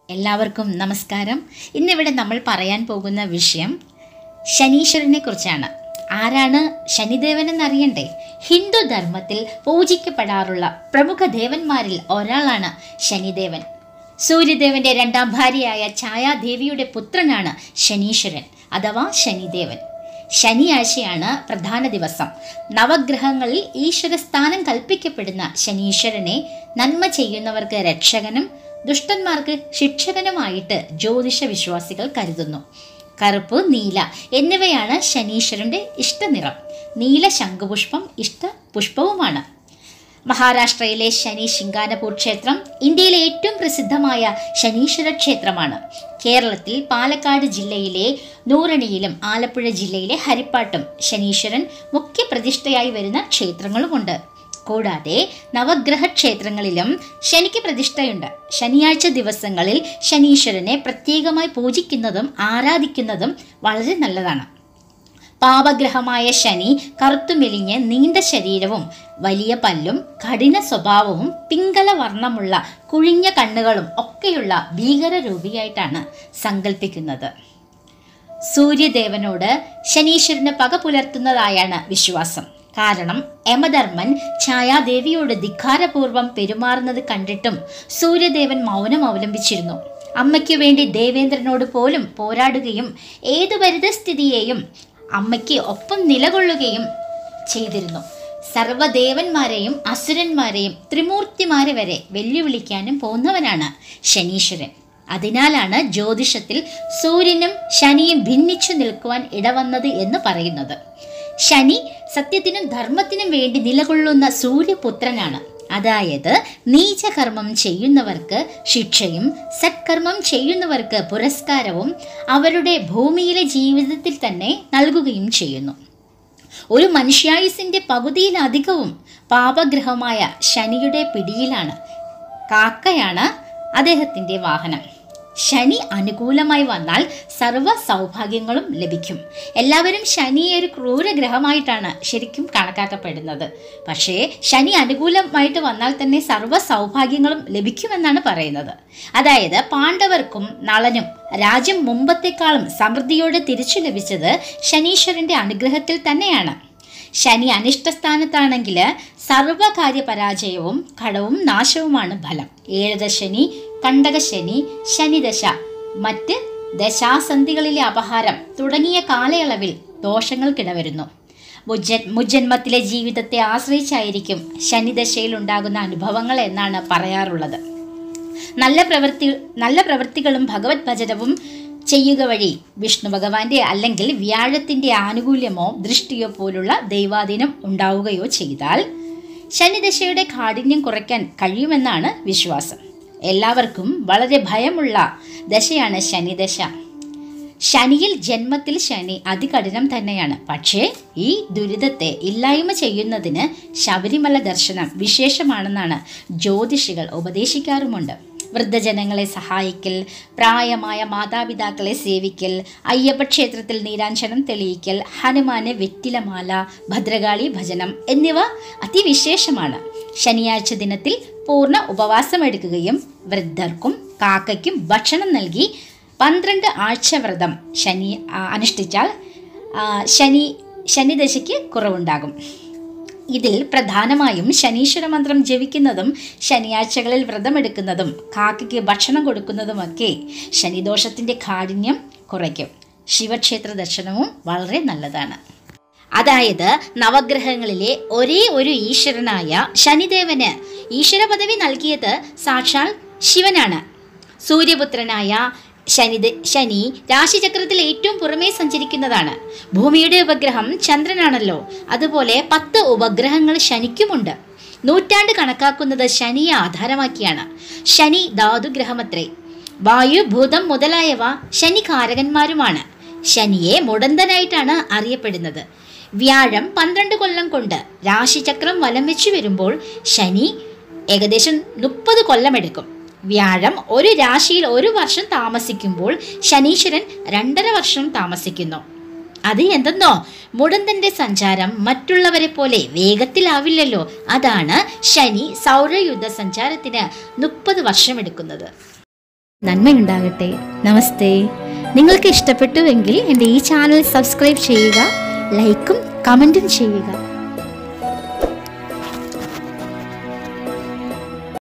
എല്ലാവർക്കും നമസ്കാരം ഇന്നിവിടെ നമ്മൾ പറയാൻ പോകുന്ന വിഷയം ശനീശ്വരനെ കുറിച്ചാണ് ആരാണ് ശനിദേവൻ എന്നറിയണ്ടേ ഹിന്ദു ധർമ്മത്തിൽ പൂജിക്കപ്പെടാറുള്ള പ്രമുഖ ദേവന്മാരിൽ ഒരാളാണ് ശനിദേവൻ സൂര്യദേവന്റെ രണ്ടാം ഭാര്യയായ ഛായാദേവിയുടെ പുത്രനാണ് ശനീശ്വരൻ അഥവാ ശനിദേവൻ ശനിയാഴ്ചയാണ് പ്രധാന ദിവസം നവഗ്രഹങ്ങളിൽ ഈശ്വരസ്ഥാനം കൽപ്പിക്കപ്പെടുന്ന ശനീശ്വരനെ നന്മ ചെയ്യുന്നവർക്ക് രക്ഷകനും ദുഷ്ടന്മാർക്ക് ശിക്ഷകനുമായിട്ട് ജ്യോതിഷ വിശ്വാസികൾ കരുതുന്നു കറുപ്പ് നീല എന്നിവയാണ് ശനീശ്വരന്റെ ഇഷ്ടനിറം നീല ശംഖുപുഷ്പം ഇഷ്ട പുഷ്പവുമാണ് മഹാരാഷ്ട്രയിലെ ശനി ശിങ്കാനപൂർ ക്ഷേത്രം ഇന്ത്യയിലെ ഏറ്റവും പ്രസിദ്ധമായ ശനീശ്വര ക്ഷേത്രമാണ് കേരളത്തിൽ പാലക്കാട് ജില്ലയിലെ നൂറണിയിലും ആലപ്പുഴ ജില്ലയിലെ ഹരിപ്പാട്ടും ശനീശ്വരൻ മുഖ്യ പ്രതിഷ്ഠയായി വരുന്ന ക്ഷേത്രങ്ങളുമുണ്ട് കൂടാതെ നവഗ്രഹ ക്ഷേത്രങ്ങളിലും ശനിക്ക് പ്രതിഷ്ഠയുണ്ട് ശനിയാഴ്ച ദിവസങ്ങളിൽ ശനീശ്വരനെ പ്രത്യേകമായി പൂജിക്കുന്നതും ആരാധിക്കുന്നതും വളരെ നല്ലതാണ് പാപഗ്രഹമായ ശനി കറുത്തുമെലിഞ്ഞ് നീണ്ട ശരീരവും വലിയ പല്ലും കഠിന സ്വഭാവവും പിങ്കല വർണ്ണമുള്ള കുഴിഞ്ഞ കണ്ണുകളും ഒക്കെയുള്ള ഭീകരരൂപിയായിട്ടാണ് സങ്കല്പിക്കുന്നത് സൂര്യദേവനോട് ശനീശ്വരന് പക പുലർത്തുന്നതായാണ് വിശ്വാസം കാരണം യമധർമ്മൻ ഛായാദേവിയോട് ധിക്കാരപൂർവം പെരുമാറുന്നത് കണ്ടിട്ടും സൂര്യദേവൻ മൗനം അവലംബിച്ചിരുന്നു അമ്മയ്ക്കു വേണ്ടി ദേവേന്ദ്രനോട് പോലും പോരാടുകയും ഏതു പരിതസ്ഥിതിയെയും അമ്മയ്ക്ക് ഒപ്പം നിലകൊള്ളുകയും ചെയ്തിരുന്നു സർവദേവന്മാരെയും അസുരന്മാരെയും ത്രിമൂർത്തിമാരെ വരെ വെല്ലുവിളിക്കാനും പോകുന്നവനാണ് ശനീശ്വരൻ അതിനാലാണ് ജ്യോതിഷത്തിൽ സൂര്യനും ശനിയും ഭിന്നിച്ചു നിൽക്കുവാൻ ഇടവന്നത് എന്ന് പറയുന്നത് ശനി സത്യത്തിനും ധർമ്മത്തിനും വേണ്ടി നിലകൊള്ളുന്ന സൂര്യപുത്രനാണ് അതായത് നീചകർമ്മം ചെയ്യുന്നവർക്ക് ശിക്ഷയും സത്കർമ്മം ചെയ്യുന്നവർക്ക് പുരസ്കാരവും അവരുടെ ഭൂമിയിലെ ജീവിതത്തിൽ തന്നെ നൽകുകയും ചെയ്യുന്നു ഒരു മനുഷ്യായുസിന്റെ പകുതിയിലധികവും പാപഗ്രഹമായ ശനിയുടെ പിടിയിലാണ് കാക്കയാണ് അദ്ദേഹത്തിന്റെ വാഹനം ശനി അനുകൂലമായി വന്നാൽ സർവ്വ സൗഭാഗ്യങ്ങളും ലഭിക്കും എല്ലാവരും ശനിയെ ഒരു ക്രൂരഗ്രഹമായിട്ടാണ് ശരിക്കും കണക്കാക്കപ്പെടുന്നത് പക്ഷേ ശനി അനുകൂലമായിട്ട് വന്നാൽ തന്നെ സർവ്വ സൗഭാഗ്യങ്ങളും ലഭിക്കുമെന്നാണ് പറയുന്നത് അതായത് പാണ്ഡവർക്കും നളനും രാജ്യം മുമ്പത്തെക്കാളും സമൃദ്ധിയോടെ തിരിച്ചു ലഭിച്ചത് ശനീശ്വരന്റെ അനുഗ്രഹത്തിൽ തന്നെയാണ് ശനി അനിഷ്ടസ്ഥാനത്താണെങ്കിൽ സർവകാര്യ പരാജയവും കടവും നാശവുമാണ് ഫലം ഏഴരശനി കണ്ടകശനി ശനിദശ മറ്റ് ദശാസന്ധികളിലെ അപഹാരം തുടങ്ങിയ കാലയളവിൽ ദോഷങ്ങൾക്കിടവരുന്നു മുജ്ജ മുജ്ജന്മത്തിലെ ജീവിതത്തെ ആശ്രയിച്ചായിരിക്കും ശനിദശയിൽ ഉണ്ടാകുന്ന അനുഭവങ്ങൾ എന്നാണ് പറയാറുള്ളത് നല്ല പ്രവൃത്തി നല്ല പ്രവൃത്തികളും ഭഗവത് ഭജനവും ചെയ്യുക വഴി വിഷ്ണു ഭഗവാന്റെ അല്ലെങ്കിൽ വ്യാഴത്തിന്റെ ആനുകൂല്യമോ ദൃഷ്ടിയോ പോലുള്ള ദൈവാധീനം ഉണ്ടാവുകയോ ചെയ്താൽ ശനിദശയുടെ കാഠിന്യം കുറയ്ക്കാൻ കഴിയുമെന്നാണ് വിശ്വാസം എല്ലാവർക്കും വളരെ ഭയമുള്ള ദശയാണ് ശനിദശ ശനിയിൽ ജന്മത്തിൽ ശനി അതികഠിനം തന്നെയാണ് പക്ഷേ ഈ ദുരിതത്തെ ഇല്ലായ്മ ചെയ്യുന്നതിന് ശബരിമല ദർശനം വിശേഷമാണെന്നാണ് ജ്യോതിഷികൾ ഉപദേശിക്കാറുമുണ്ട് വൃദ്ധജനങ്ങളെ സഹായിക്കൽ പ്രായമായ മാതാപിതാക്കളെ സേവിക്കൽ അയ്യപ്പ ക്ഷേത്രത്തിൽ നീരാഞ്ജനം തെളിയിക്കൽ ഹനുമാന് വെറ്റിലമാല ഭദ്രകാളി ഭജനം എന്നിവ അതിവിശേഷമാണ് ശനിയാഴ്ച ദിനത്തിൽ പൂർണ്ണ ഉപവാസമെടുക്കുകയും വൃദ്ധർക്കും കാക്കയ്ക്കും ഭക്ഷണം നൽകി പന്ത്രണ്ട് ആഴ്ച വ്രതം ശനി അനുഷ്ഠിച്ചാൽ ശനി ശനിദശയ്ക്ക് കുറവുണ്ടാകും ഇതിൽ പ്രധാനമായും ശനീശ്വര മന്ത്രം ജപിക്കുന്നതും ശനിയാഴ്ചകളിൽ വ്രതമെടുക്കുന്നതും കാക്കയ്ക്ക് ഭക്ഷണം കൊടുക്കുന്നതുമൊക്കെ ശനിദോഷത്തിൻ്റെ കാഠിന്യം കുറയ്ക്കും ശിവക്ഷേത്ര ദർശനവും വളരെ നല്ലതാണ് അതായത് നവഗ്രഹങ്ങളിലെ ഒരേ ഒരു ഈശ്വരനായ ശനിദേവന് ഈശ്വര പദവി നൽകിയത് സാക്ഷാൽ ശിവനാണ് സൂര്യപുത്രനായ ശനി ശനി രാശിചക്രത്തിൽ ഏറ്റവും പുറമേ സഞ്ചരിക്കുന്നതാണ് ഭൂമിയുടെ ഉപഗ്രഹം ചന്ദ്രനാണല്ലോ അതുപോലെ പത്ത് ഉപഗ്രഹങ്ങൾ ശനിക്കുമുണ്ട് നൂറ്റാണ്ട് കണക്കാക്കുന്നത് ശനിയെ ആധാരമാക്കിയാണ് ശനി ധാതുഗ്രഹമത്രേ വായു ഭൂതം മുതലായവ ശനി കാരകന്മാരുമാണ് ശനിയെ മുടന്തനായിട്ടാണ് അറിയപ്പെടുന്നത് വ്യാഴം പന്ത്രണ്ട് കൊല്ലം കൊണ്ട് രാശിചക്രം വലം വെച്ചു വരുമ്പോൾ ശനി ഏകദേശം മുപ്പത് കൊല്ലമെടുക്കും വ്യാഴം ഒരു രാശിയിൽ ഒരു വർഷം താമസിക്കുമ്പോൾ ശനീശ്വരൻ രണ്ടര വർഷം താമസിക്കുന്നു അത് എന്തെന്നോ മുടന്തന്റെ സഞ്ചാരം മറ്റുള്ളവരെ പോലെ വേഗത്തിലാവില്ലല്ലോ അതാണ് ശനി സൗരയുദ്ധ സഞ്ചാരത്തിന് മുപ്പത് വർഷം എടുക്കുന്നത് നന്മയുണ്ടാകട്ടെ നമസ്തേ നിങ്ങൾക്ക് ഇഷ്ടപ്പെട്ടുവെങ്കിൽ എൻ്റെ ഈ ചാനൽ സബ്സ്ക്രൈബ് ചെയ്യുക ലൈക്കും കമൻറ്റും ചെയ്യുക